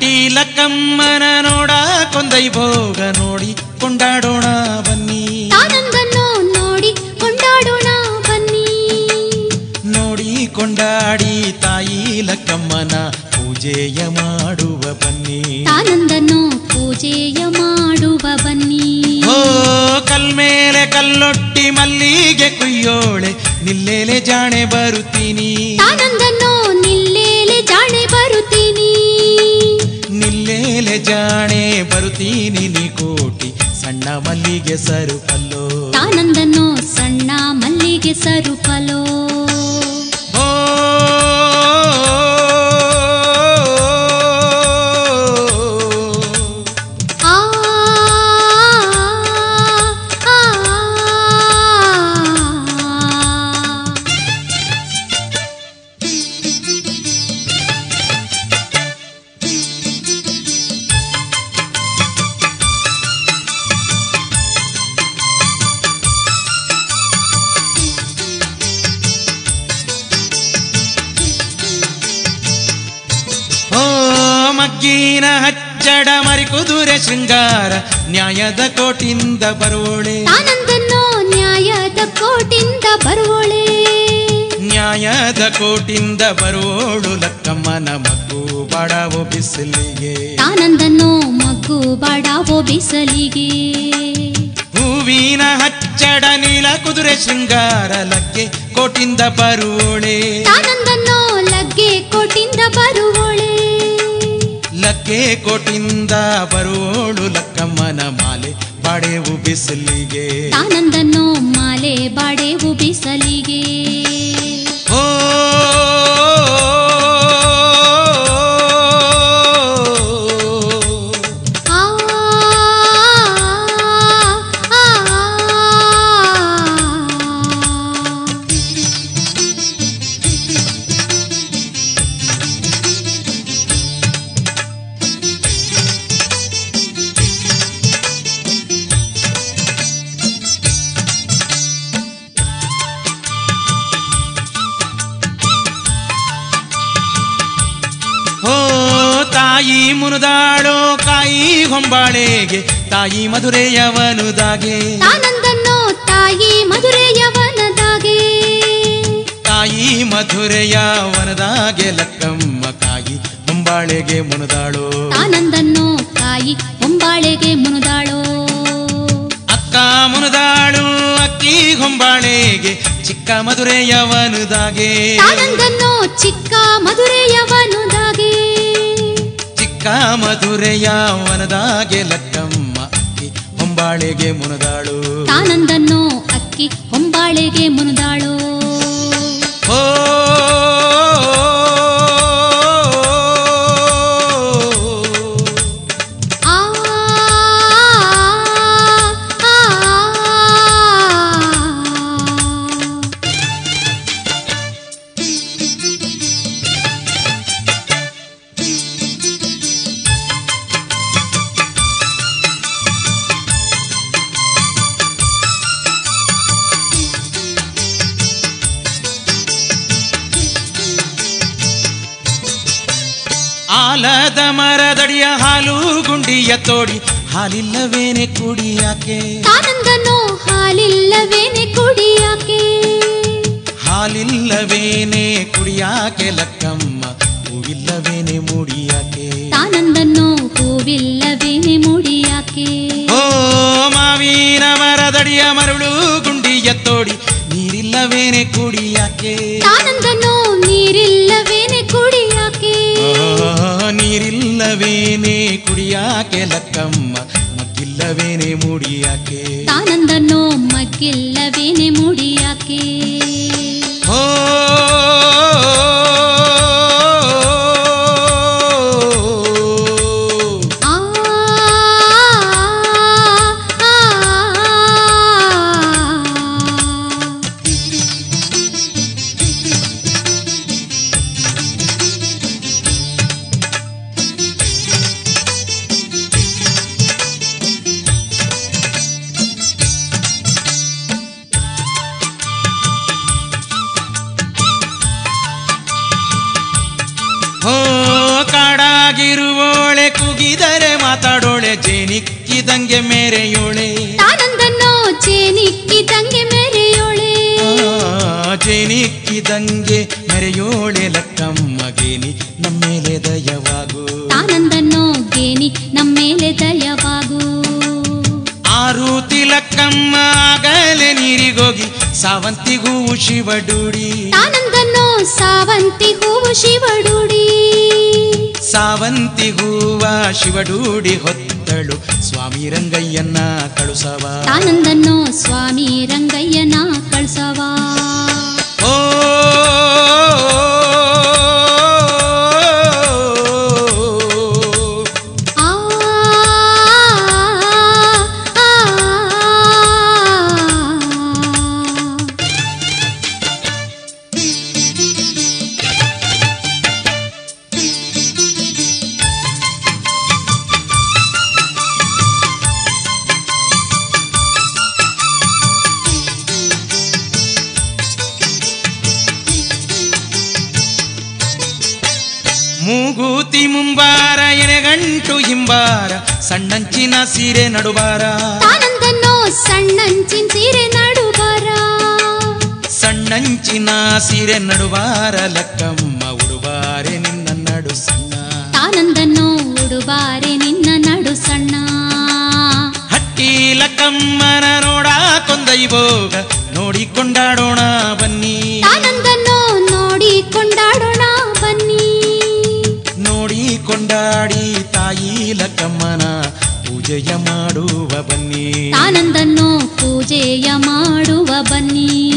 ಲಕ್ಕಮ್ಮನ ನೋಡ ಕೊಂದೈ ಭೋಗ ನೋಡಿ ಕೊಂಡಾಡೋಣ ಬನ್ನಿ ತಾನಂದನ್ನು ನೋಡಿ ಕೊಂಡಾಡೋಣ ಬನ್ನಿ ನೋಡಿ ಕೊಂಡಾಡಿ ತಾಯಿ ಲಕ್ಕಮ್ಮನ ಪೂಜೆಯ ಮಾಡುವ ಬನ್ನಿ ತಾನಂದನ್ನು ಪೂಜೆಯ ಮಾಡುವ ಬನ್ನಿ ಓ ಕಲ್ಮೇಲೆ ಕಲ್ಲೊಟ್ಟಿ ಮಲ್ಲಿಗೆ ಕುಯ್ಯೋಳೆ ನಿಲ್ಲೇಲೆ ಜಾಣೆ ಬರುತ್ತೀನಿ ತಾನಂದನ್ನು ನಿಲ್ಲೇಲೆ ಜಾಣೆ ಬರುತ್ತೀನಿ ನಿಲ್ಲೇಲೆ ಜಾಣೆ ಬರುತ್ತೀನಿ ನೀ ಕೋಟಿ ಸಣ್ಣ ಮಲ್ಲಿಗೆ ಸರುಪಲ್ಲೋ ತಾನಂದನ್ನು ಸಣ್ಣ ಮಲ್ಲಿಗೆ ಸರುಪಲೋ ಓ ಆ ಆ, ಆ. ಓ ಮಗ್ಗಿನ ಹಚ್ಚಡ ಮರಿ ಕುದುರೆ ಶೃಂಗಾರ ನ್ಯಾಯದ ಕೋಟಿಂದ ಬರೋಳೆ ತಾನಂದನ್ನು ನ್ಯಾಯದ ಕೋಟಿಂದ ಬರುವಳೆ ನ್ಯಾಯದ ಕೋಟಿಂದ ಬರೋಳು ಲಕ್ಕಮ್ಮನ ಮಗ್ಗು ಬಾಡವೋ ಬಿಸಿಲಿಗೆ ತಾನಂದನ್ನು ಮಗ್ಗು ಬಾಡಾವೋ ಬಿಸಲಿಗೆ ಹೂವಿನ ಹಚ್ಚಡ ನೀಲ ಕುದುರೆ ಶೃಂಗಾರ ಲಕ್ಕೆ ಕೋಟಿಂದ ಬರುವೋಳೆ ತಾನಂದನ್ನು ಲಗ್ಗೆ ಕೋಟಿಂದ ಬರುವಳೆ ಲಕ್ಕೆ ಕೋಟಿಂದ ಬರುವೋಳು ಲಕ್ಕಮ್ಮನ ಮಾಲೆ ಬಾಡೆವು ಬಿಸಿಲಿಗೆ ತಾನಂದನ್ನು ಮಾಲೆ ಬಾಡೆವು ಬಿಸಲಿಗೆ ಓ ಆ ಆ, ಆ. ಓ ತಾಯಿ ಮುನುದಾಳೋ ಕಾಯಿ ಹೊಂಬಾಳೆಗೆ ತಾಯಿ ಮಧುರೆಯವನುದಾಗೆ ತಾನಂದನ್ನು ತಾಯಿ ಮಧುರೆಯವನದಾಗೆ ತಾಯಿ ಮಧುರೆಯ ವನದಾಗೆ ಲಕ್ಕಮ್ಮ ಕಾಯಿ ಹೊಂಬಾಳೆಗೆ ಮುನುದಾಳೋ ತಾನಂದನ್ನು ಕಾಯಿ ಹೊಂಬಾಳೆಗೆ ಮುನುದಾಳೋ ಅಕ್ಕ ಮುನುದಾಳು ಅಕ್ಕಿ ಹೊಂಬಾಳೆಗೆ ಚಿಕ್ಕ ಮಧುರೆಯವನುದಾಗೆ ತಾನಂದನ್ನು ಚಿಕ್ಕ ಮಧುರೆಯವನುದಾಗೆ ಚಿಕ್ಕ ಮಧುರೆಯ ವನದಾಗೆ ಲಕ್ಕಮ್ಮ ಅಕ್ಕಿ ಹೊಂಬಾಳೆಗೆ ಮುನುದಾಳು ತಾನಂದನ್ನು ಅಕ್ಕಿ ಹೊಂಬಾಳೆಗೆ ಮುನುದಾಳೋ ಓ ಆ ಆ, ಆ. ಆಲದ ಮರದಡಿಯ ಹಾಲು ಗುಂಡಿಯ ತೋಡಿ ಹಾಲಿಲ್ಲವೇನೆ ಕುಡಿಯಾಕೆ ತಾನಂದನು ಹಾಲಿಲ್ಲವೇನೆ ಕುಡಿಯಾಕೆ ಹಾಲಿಲ್ಲವೇನೆ ಕುಡಿಯಾಕೆ ಲಕ್ಕಮ್ಮ ಹೂವಿಲ್ಲವೇನೆ ಮುಡಿಯಾಕೆ ತಾನಂದನ್ನು ಹೂವಿಲ್ಲವೇನೆ ಮುಡಿಯಾಕೆ ಓ ಮಾವಿನ ಮರದಡಿಯ ಮರಳು ಗುಂಡಿಯ ತೋಡಿ ನೀರಿಲ್ಲವೇನೆ ಕುಡಿಯಾಕೆ ತಾನಂದನು ನೀರಿಲ್ಲವೇನೆ ಕುಡಿಯಾಕೆ ಆ, ನೀರಿಲ್ಲವೇನೆ ಕುಡಿಯಾಕೆ ಲಕ್ಕಮ್ಮ ಮಕ್ಕಿಲ್ಲವೇನೆ ಮುಡಿಯಾಕೆ ತಾನಂದನು ಮಗ್ಗಿಲ್ಲವೇನೆ ಮುಡಿಯಾಕೆ ಓ ಆ ಆ, ಆ. ಹೋ ಕಾಡಾಗಿರುವೋಳೆ ಕೂಗಿದರೆ ಮಾತಾಡೋಳೆ ಜೇನಿಕ್ಕಿದಂಗೆ ಮೇರೆಯೋಳೆ ತಾನಂದನೋ ಚೇನಿಕ್ಕಿದಂಗೆ ಮೆರೆಯೋಳೆ ಆ, ಜೇನಿಕ್ಕಿದಂಗೆ ಮೆರೆಯೋಳೆ ಲಕ್ಕಮ್ಮಗೇನಿ ನಮ್ಮೇಲೆ ದಯವಾಗು ತಾನಂದನೋ ಗೇನಿ ನಮ್ಮೇಲೆ ದಯವಾಗು ಆರು ತಿಲಕ್ಕಮ್ಮ ಆಗಲೇ ನೀರಿಗೋಗಿ ಸಾವಂತಿಗೂ ಶಿವಡುಡಿ ತಾನಂದನೋ ಸಾವಂತಿ ಹೂವು ಶಿವಡುಡಿ ಸಾವಂತಿ ಹೂವ ಶಿವಡೂಡಿ ಹೊತ್ತಳು ಸ್ವಾಮಿ ರಂಗಯ್ಯನ್ನ ಕಳುಸವ ತಾನಂದನೋ ಸ್ವಾಮಿ ರಂಗಯ್ಯನ ಕಳ್ಸವಾ ಓ ಆ ಆ, ಆ. ಮೂಗೂತಿ ಮುಂಬಾರ ಎನೆಗಂಟು ಹಿಂಬಾರ ಸಣ್ಣಂಚಿನ ಸೀರೆ ನಡುಬಾರ ತಾನಂದನೋ ಸಣ್ಣಂಚಿನ ಸೀರೆ ನಡುಬರ ಸಣ್ಣಂಚಿನ ಸೀರೆ ನಡುಬಾರ ಲಕ್ಕಮ್ಮ ಉಡುಬಾರೆ ನಿನ್ನ ನಡು ಸಣ್ಣ ತಾನಂದನೋ ಉಡುಬಾರೆ ನಿನ್ನ ನಡು ಸಣ್ಣ ಹಟ್ಟಿ ಲಕ್ಕಮ್ಮನ ನೋಡಾಕೊಂದೈಬೋಗ ನೋಡಿ ಕೊಂಡಾಡೋಣ ಬನ್ನಿ ತಾನಂದನೋ ನೋಡಿ ಕೊಂಡಾಡೋಣ ಬನ್ನಿ ನೋಡಿ ಕೊಂಡಾಡಿ ತಾಯಿ ಲಕ್ಕಮ್ಮನ ಪೂಜೆಯ ಮಾಡುವ ಬನ್ನಿ ತಾನಂದನೋ ಪೂಜೆಯ ಮಾಡುವ ಬನ್ನಿ